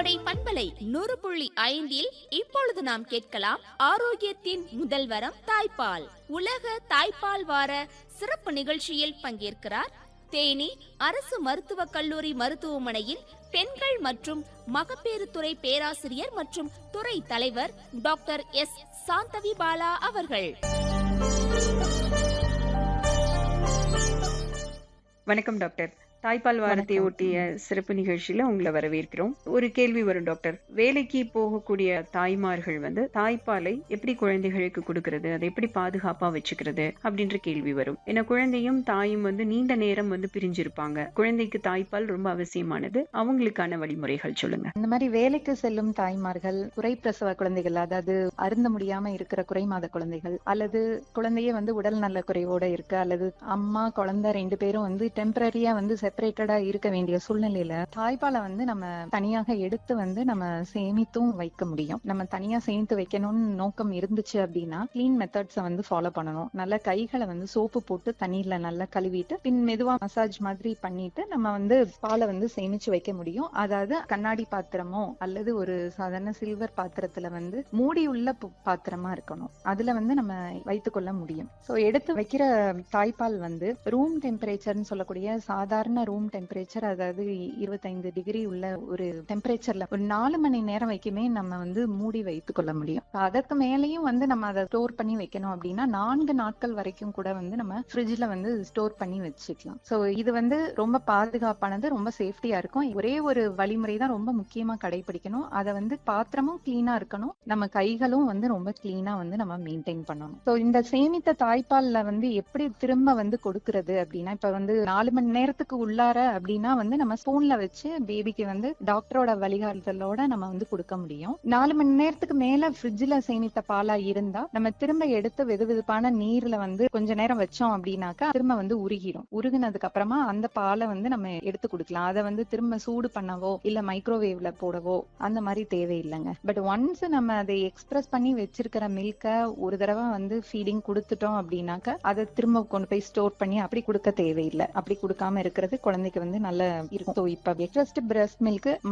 கோடை பண்பலை நூறு புள்ளி ஐந்தில் இப்பொழுது நாம் கேட்கலாம் ஆரோக்கியத்தின் முதல் வரம் தாய்ப்பால் உலக தாய்ப்பால் வார சிறப்பு நிகழ்ச்சியில் பங்கேற்கிறார் தேனி அரசு மருத்துவக் கல்லூரி மருத்துவமனையின் பெண்கள் மற்றும் மகப்பேறு துறை பேராசிரியர் மற்றும் துறை தலைவர் டாக்டர் எஸ் சாந்தவி பாலா அவர்கள் வணக்கம் டாக்டர் தாய்ப்பால் வாரத்தை வணக்கம். ஒட்டிய சிறப்பு நிகழ்ச்சியில உங்களை வரவேற்கிறோம் ஒரு கேள்வி வரும் டாக்டர் வேலைக்கு போகக்கூடிய தாய்மார்கள் வந்து தாய்ப்பாலை எப்படி குழந்தைகளுக்கு கொடுக்கறது அதை எப்படி பாதுகாப்பா வச்சுக்கிறது அப்படின்ற கேள்வி வரும் ஏன்னா குழந்தையும் தாயும் வந்து நீண்ட நேரம் வந்து பிரிஞ்சிருப்பாங்க குழந்தைக்கு தாய்ப்பால் ரொம்ப அவசியமானது அவங்களுக்கான வழிமுறைகள் சொல்லுங்க இந்த மாதிரி வேலைக்கு செல்லும் தாய்மார்கள் குறைப்பிரசவ குழந்தைகள் அதாவது அருந்த முடியாம இருக்கிற குறைமாத குழந்தைகள் அல்லது குழந்தையே வந்து உடல் நல குறைவோட இருக்கு அல்லது அம்மா குழந்தை ரெண்டு பேரும் வந்து டெம்பரரியா வந்து செப்பரேட்டடா இருக்க வேண்டிய சூழ்நிலையில தாய்ப்பாலை வந்து நம்ம தனியாக எடுத்து வந்து நம்ம சேமித்தும் வைக்க முடியும் நம்ம தனியா சேமித்து வைக்கணும்னு நோக்கம் இருந்துச்சு அப்படின்னா கிளீன் மெத்தட்ஸை வந்து ஃபாலோ பண்ணணும் நல்ல கைகளை வந்து சோப்பு போட்டு தண்ணீர்ல நல்லா கழுவிட்டு பின் மெதுவா மசாஜ் மாதிரி பண்ணிட்டு நம்ம வந்து பாலை வந்து சேமிச்சு வைக்க முடியும் அதாவது கண்ணாடி பாத்திரமோ அல்லது ஒரு சாதாரண சில்வர் பாத்திரத்துல வந்து மூடி உள்ள பு- பாத்திரமா இருக்கணும் அதுல வந்து நம்ம வைத்துக்கொள்ள முடியும் சோ எடுத்து வைக்கிற தாய்ப்பால் வந்து ரூம் டெம்பரேச்சர்னு சொல்லக்கூடிய சாதாரண ரூம் டெம்பரேச்சர் அதாவது இருபத்தைந்து டிகிரி உள்ள ஒரு டெம்பரேச்சர்ல ஒரு நாலு மணி நேரம் வரைக்குமே நம்ம வந்து மூடி வைத்துக் கொள்ள முடியும் அதற்கு மேலேயும் வந்து நம்ம அதை ஸ்டோர் பண்ணி வைக்கணும் அப்படின்னா நான்கு நாட்கள் வரைக்கும் கூட வந்து நம்ம ஃப்ரிட்ஜ்ல வந்து ஸ்டோர் பண்ணி வச்சுக்கலாம் சோ இது வந்து ரொம்ப பாதுகாப்பானது ரொம்ப சேஃப்டியா இருக்கும் ஒரே ஒரு வழிமுறை தான் ரொம்ப முக்கியமா கடைபிடிக்கணும் அதை வந்து பாத்திரமும் கிளீனா இருக்கணும் நம்ம கைகளும் வந்து ரொம்ப கிளீனா வந்து நம்ம மெயின்டைன் பண்ணணும் சோ இந்த சேமித்த தாய்ப்பால்ல வந்து எப்படி திரும்ப வந்து கொடுக்கறது அப்படின்னா இப்ப வந்து நாலு மணி நேரத்துக்கு உள்ளார அப்படின்னா வந்து நம்ம ஸ்பூன்ல வச்சு பேபிக்கு வந்து டாக்டரோட வழிகாட்டுதலோட நம்ம வந்து கொடுக்க முடியும் நாலு மணி நேரத்துக்கு மேல ஃப்ரிட்ஜ்ல சேமித்த பாலா இருந்தா நம்ம திரும்ப எடுத்து வெது வெதுப்பான நீர்ல வந்து கொஞ்ச நேரம் வச்சோம் அப்படின்னாக்கா திரும்ப வந்து உருகிடும் உருகினதுக்கு அப்புறமா அந்த பாலை வந்து நம்ம எடுத்து கொடுக்கலாம் அதை வந்து திரும்ப சூடு பண்ணவோ இல்ல மைக்ரோவேவ்ல போடவோ அந்த மாதிரி தேவையில்லைங்க பட் ஒன்ஸ் நம்ம அதை எக்ஸ்பிரஸ் பண்ணி வச்சிருக்கிற மில்க ஒரு தடவை வந்து ஃபீடிங் கொடுத்துட்டோம் அப்படின்னாக்கா அதை திரும்ப கொண்டு போய் ஸ்டோர் பண்ணி அப்படி கொடுக்க தேவையில்லை அப்படி கொடுக்காம இருக்கிறது குழந்தைக்கு வந்து நல்ல இருக்கும் ஸோ இப்ப எக்ஸ்பிரஸ்ட் பிரஸ்ட் மில்க்